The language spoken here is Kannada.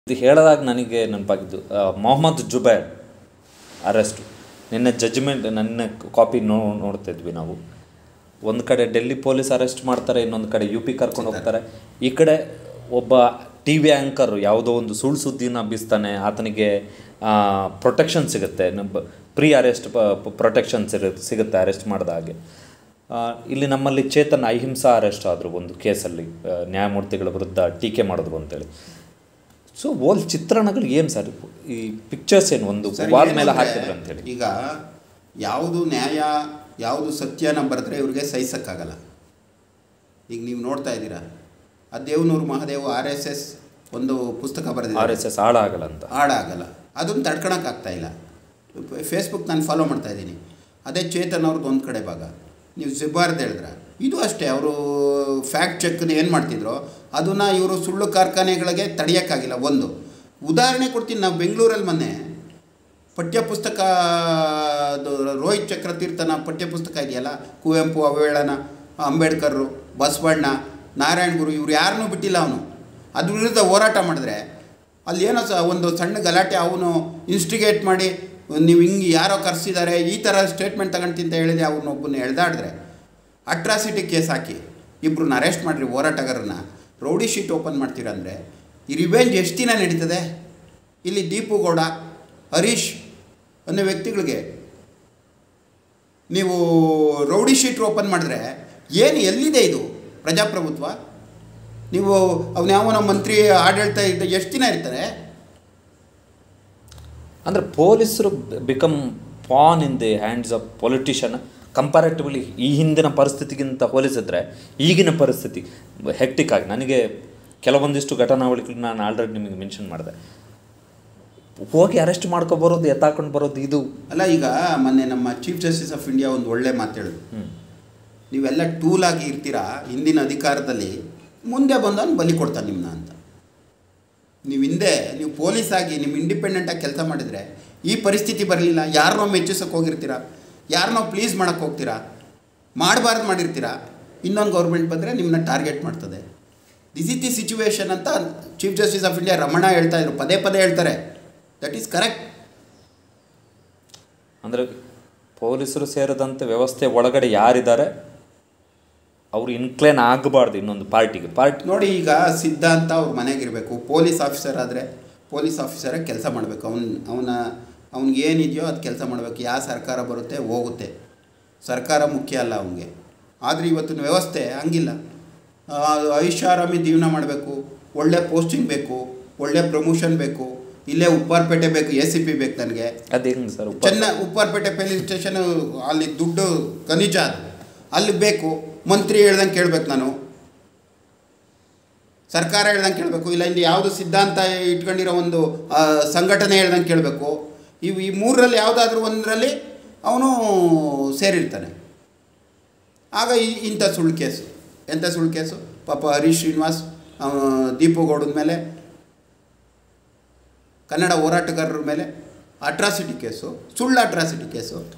ಇದು ಹೇಳಿದಾಗ ನನಗೆ ನೆನಪಾಗಿದ್ದು ಆ, ಮೊಹಮ್ಮದ್ ಜುಬೈರ್ ಅರೆಸ್ಟು ನಿನ್ನೆ ಜಜ್ಮೆಂಟ್ ನನ್ನ ಕಾಪಿ ನೋ ನೋಡ್ತಾ ಇದ್ವಿ ನಾವು ಒಂದು ಕಡೆ ಡೆಲ್ಲಿ ಪೊಲೀಸ್ ಅರೆಸ್ಟ್ ಮಾಡ್ತಾರೆ ಇನ್ನೊಂದು ಕಡೆ ಯು ಪಿ ಕರ್ಕೊಂಡು ಹೋಗ್ತಾರೆ ಈ ಕಡೆ ಒಬ್ಬ ಟಿ ವಿ ಆ್ಯಂಕರ್ ಯಾವುದೋ ಒಂದು ಸುಳ್ಳು ಸುದ್ದಿನ ಹಬ್ಬಿಸ್ತಾನೆ ಆತನಿಗೆ ಪ್ರೊಟೆಕ್ಷನ್ ಸಿಗುತ್ತೆ ಪ್ರೀ ಅರೆಸ್ಟ್ ಪ್ರೊಟೆಕ್ಷನ್ ಸಿಗುತ್ತೆ ಅರೆಸ್ಟ್ ಮಾಡಿದ ಹಾಗೆ ಆ, ಇಲ್ಲಿ ನಮ್ಮಲ್ಲಿ ಚೇತನ್ ಅಹಿಂಸಾ ಅರೆಸ್ಟ್ ಆದರು ಒಂದು ಕೇಸಲ್ಲಿ ಆ, ನ್ಯಾಯಮೂರ್ತಿಗಳ ವಿರುದ್ಧ ಟೀಕೆ ಮಾಡಿದ್ರು ಅಂತೇಳಿ ಸೊ ಓಲ್ ಚಿತ್ರಣಗಳು ಏನು ಸರ್ ಈ ಪಿಕ್ಚರ್ಸ್ ಏನು ಒಂದು ಸರ್, ವಾಲ್ ಏನು ಮೇಲೆ ಅಂದ್ರೆ, ಹಾಕಿದ್ರು ಅಂತೇಳಿ ಈಗ ಯಾವುದು ನ್ಯಾಯ ಯಾವುದು ಸತ್ಯನ ಬರೆದ್ರೆ ಇವ್ರಿಗೆ ಸಹಿಸಕ್ಕಾಗಲ್ಲ ಈಗ ನೀವು ನೋಡ್ತಾ ಇದ್ದೀರಾ ಆ Devanur Mahadev R S S ಒಂದು ಪುಸ್ತಕ ಆರ್ ಬರೆದಿದ್ದಾರೆ ಎಸ್ ಎಸ್ ಹಾಳಾಗಲ್ಲ ಅಂತ ಹಾಡಾಗಲ್ಲ ಅದನ್ನು ತಡ್ಕೊಳಕ್ಕಾಗ್ತಾ ಇಲ್ಲ ಫೇಸ್ಬುಕ್ ನಾನು ಫಾಲೋ ಮಾಡ್ತಾ ಇದ್ದೀನಿ ಅದೇ ಚೇತನ್ ಅವ್ರದ್ದು ಒಂದು ಕಡೆ ಭಾಗ ನೀವು ಸಿಬ್ಬಾರ್ದು ಹೇಳಿದ್ರೆ ಇದು ಅಷ್ಟೇ ಅವರು ಫ್ಯಾಕ್ಟ್ ಚೆಕ್ನ ಏನು ಮಾಡ್ತಿದ್ರು ಅದನ್ನು ಇವರು ಸುಳ್ಳು ಕಾರ್ಖಾನೆಗಳಿಗೆ ತಡೆಯೋಕ್ಕಾಗಿಲ್ಲ ಒಂದು ಉದಾಹರಣೆ ಕೊಡ್ತೀನಿ ನಾವು ಬೆಂಗಳೂರಲ್ಲಿ ಮೊನ್ನೆ ಪಠ್ಯಪುಸ್ತಕ ಅದು ರೋಹಿತ್ ಚಕ್ರತೀರ್ಥನ ಪಠ್ಯಪುಸ್ತಕ ಇದೆಯಲ್ಲ ಕುವೆಂಪು ಅವೇಳನ ಅಂಬೇಡ್ಕರ್ರು ಬಸವಣ್ಣ ನಾರಾಯಣ ಗುರು ಇವ್ರು ಯಾರನ್ನೂ ಬಿಟ್ಟಿಲ್ಲ ಅವನು ಅದ್ರ ವಿರುದ್ಧ ಹೋರಾಟ ಮಾಡಿದ್ರೆ ಅಲ್ಲಿ ಏನೋ ಸ ಒಂದು ಸಣ್ಣ ಗಲಾಟೆ ಅವನು ಇನ್ಸ್ಟಿಗೇಟ್ ಮಾಡಿ ನೀವು ಹಿಂಗೆ ಯಾರೋ ಕರೆಸಿದ್ದಾರೆ ಈ ಥರ ಸ್ಟೇಟ್ಮೆಂಟ್ ತಗೊಂತೀನಿ ಅಂತ ಹೇಳಿದೆ ಅವ್ರನ್ನೊಬ್ಬನ ಎಳ್ದಾಡಿದ್ರೆ ಅಟ್ರಾಸಿಟಿ ಕೇಸ್ ಹಾಕಿ ಇಬ್ಬರನ್ನ ಅರೆಸ್ಟ್ ಮಾಡಿರಿ ಹೋರಾಟಗಾರರನ್ನ ರೌಡಿ ಶೀಟ್ ಓಪನ್ ಮಾಡ್ತೀರಂದರೆ ಈ ರಿವೆಂಜ್ ಎಷ್ಟು ದಿನ ನಡೀತದೆ ಇಲ್ಲಿ ದೀಪು ಗೌಡ ಹರೀಶ್ ಅನ್ನೋ ವ್ಯಕ್ತಿಗಳಿಗೆ ನೀವು ರೌಡಿ ಶೀಟ್ ಓಪನ್ ಮಾಡಿದ್ರೆ ಏನು ಎಲ್ಲಿದೆ ಇದು ಪ್ರಜಾಪ್ರಭುತ್ವ ನೀವು ಅವನ ಯಾವನೋ ಮಂತ್ರಿ ಆಡಳಿತ ಇದ್ದ ಎಷ್ಟು ದಿನ ಇರ್ತಾರೆ ಅಂದರೆ ಪೊಲೀಸರು become pawn in the hands of politician comparatively ಈ ಹಿಂದಿನ ಪರಿಸ್ಥಿತಿಗಿಂತ ಹೋಲಿಸಿದ್ರೆ ಈಗಿನ ಪರಿಸ್ಥಿತಿ ಹೆಕ್ಟಿಕ್ ಆಗಿ ನನಗೆ ಕೆಲವೊಂದಿಷ್ಟು ಘಟನಾವಳಿಗಳು ನಾನು ಆಲ್ರೆಡಿ ನಿಮಗೆ ಮೆನ್ಷನ್ ಮಾಡಿದೆ ಹೋಗಿ ಅರೆಸ್ಟ್ ಮಾಡ್ಕೊಬರೋದು ಎತ್ತಾಕೊಂಡು ಬರೋದು ಇದು ಅಲ್ಲ ಈಗ ಮೊನ್ನೆ ನಮ್ಮ ಚೀಫ್ ಜಸ್ಟಿಸ್ ಆಫ್ ಇಂಡಿಯಾ ಒಂದು ಒಳ್ಳೆ ಮಾತು ಹೇಳಿದ್ರು ಹ್ಮ್. ನೀವೆಲ್ಲ ಟೂಲ್ ಆಗಿ ಇರ್ತೀರಾ ಹಿಂದಿನ ಅಧಿಕಾರದಲ್ಲಿ ಮುಂದೆ ಬಂದವನು ಬಲಿ ಕೊಡ್ತಾನೆ ನಿಮ್ಮನ್ನ ಅಂತ ನೀವು ಹಿಂದೆ ನೀವು ಪೊಲೀಸ್ ಆಗಿ ನಿಮ್ಮ ಇಂಡಿಪೆಂಡೆಂಟಾಗಿ ಕೆಲಸ ಮಾಡಿದರೆ ಈ ಪರಿಸ್ಥಿತಿ ಬರಲಿಲ್ಲ ಯಾರನ್ನೋ ಮೆಚ್ಚಿಸೋಕೆ ಹೋಗಿರ್ತೀರಾ ಯಾರನ್ನೋ ಪ್ಲೀಸ್ ಮಾಡೋಕ್ಕೆ ಹೋಗ್ತೀರಾ ಮಾಡಬಾರ್ದು ಮಾಡಿರ್ತೀರಾ ಇನ್ನೊಂದು ಗೌರ್ಮೆಂಟ್ ಬಂದರೆ ನಿಮ್ಮನ್ನ ಟಾರ್ಗೆಟ್ ಮಾಡ್ತದೆ ದಿಸ್ ಇಸ್ ದಿ ಸಿಚುವೇಶನ್ ಅಂತ chief justice of India Ramana ಹೇಳ್ತಾ ಇದ್ರು ಪದೇ ಪದೇ ಹೇಳ್ತಾರೆ ದಟ್ ಈಸ್ ಕರೆಕ್ಟ್ ಅಂದರೆ ಪೊಲೀಸರು ಸೇರಿದಂತೆ ವ್ಯವಸ್ಥೆ ಒಳಗಡೆ ಯಾರಿದ್ದಾರೆ ಅವರು ಇನ್ಕ್ಲೈನ್ ಆಗಬಾರ್ದು ಇನ್ನೊಂದು ಪಾರ್ಟಿಗೆ ಪಾರ್ಟಿ ನೋಡಿ ಈಗ ಸಿದ್ಧಾಂತ ಅವ್ರ ಮನೆಗಿರಬೇಕು ಪೊಲೀಸ್ ಆಫೀಸರ್ ಆದರೆ ಪೊಲೀಸ್ ಆಫೀಸರಾಗಿ ಕೆಲಸ ಮಾಡಬೇಕು ಅವನ ಅವನ ಅವ್ನಿಗೆ ಏನಿದೆಯೋ ಅದು ಕೆಲಸ ಮಾಡಬೇಕು ಯಾವ ಸರ್ಕಾರ ಬರುತ್ತೆ ಹೋಗುತ್ತೆ ಸರ್ಕಾರ ಮುಖ್ಯ ಅಲ್ಲ ಅವನಿಗೆ ಆದರೆ ಇವತ್ತಿನ ವ್ಯವಸ್ಥೆ ಹಂಗಿಲ್ಲ ಆ, ಐಷಾರಾಮಿ ಜೀವನ ಮಾಡಬೇಕು ಒಳ್ಳೆ ಪೋಸ್ಟಿಂಗ್ ಬೇಕು ಒಳ್ಳೆ ಪ್ರಮೋಷನ್ ಬೇಕು ಇಲ್ಲೇ ಉಪ್ಪಾರಪೇಟೆ ಬೇಕು ಎ ಸಿ ಪಿ ಬೇಕು ನನಗೆ ಅದು ಹೆಂಗೆ ಸರ್ ಚೆನ್ನ ಉಪ್ಪಾರಪೇಟೆ ಪೊಲೀಸ್ ಸ್ಟೇಷನ್ ಅಲ್ಲಿ ದುಡ್ಡು ಖನಿಜ ಅದು ಅಲ್ಲಿ ಬೇಕು ಮಂತ್ರಿ ಹೇಳ್ದಂಗೆ ಕೇಳಬೇಕು ನಾನು ಸರ್ಕಾರ ಹೇಳ್ದಂಗೆ ಕೇಳಬೇಕು ಇಲ್ಲ ಇಲ್ಲಿ ಯಾವುದು ಸಿದ್ಧಾಂತ ಇಟ್ಕೊಂಡಿರೋ ಒಂದು ಆ, ಸಂಘಟನೆ ಹೇಳ್ದಂಗೆ ಕೇಳಬೇಕು ಇವು ಈ ಮೂರರಲ್ಲಿ ಯಾವುದಾದ್ರೂ ಒಂದರಲ್ಲಿ ಅವನು ಸೇರಿರ್ತಾನೆ ಆಗ ಈ ಇಂಥ ಸುಳ್ಳು ಕೇಸು ಎಂಥ ಸುಳ್ಳು ಕೇಸು ಪಾಪ ಹರೀಶ್ ಶ್ರೀನಿವಾಸ್ ಆ, ದೀಪು ಗೌಡನ ಮೇಲೆ ಕನ್ನಡ ಹೋರಾಟಗಾರರ ಮೇಲೆ ಅಟ್ರಾಸಿಟಿ ಕೇಸು ಸುಳ್ಳು ಅಟ್ರಾಸಿಟಿ ಕೇಸು